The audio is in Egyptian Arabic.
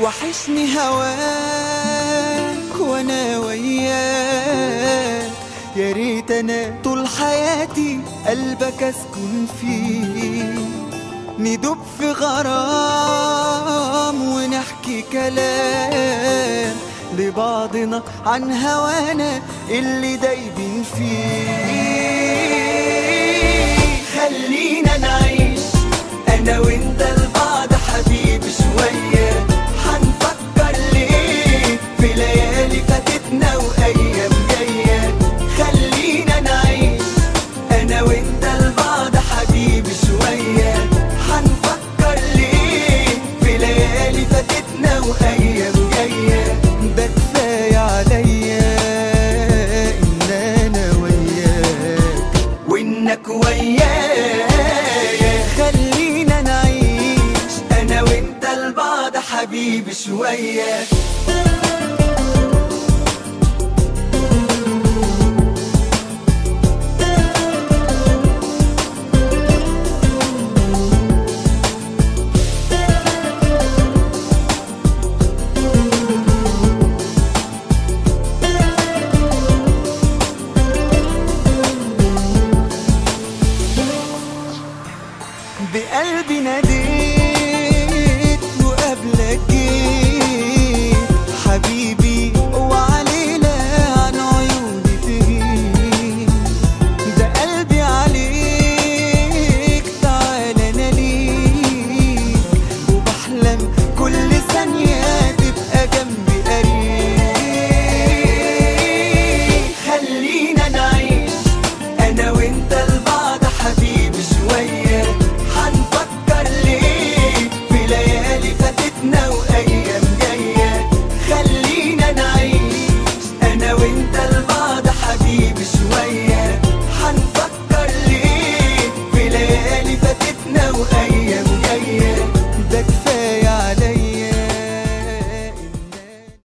وحشني هواك وانا وياك يا ريت انا طول حياتي قلبك اسكن فيه ندوب في غرام ونحكي كلام لبعضنا عن هوانا اللي دايبين فيه خلينا نعيش انا وانت لبعض حبيبي شوية حنفكر ليه في ليالي فاتتنا وايام جاية خلينا نعيش انا وانت لبعض حبيبي شوية حنفكر ليه في ليالي فاتتنا وايام جاية ده كفاية عليا ان انا وياك وانك ويايا خلينا نعيش انا وانت لبعض حبيبي شوية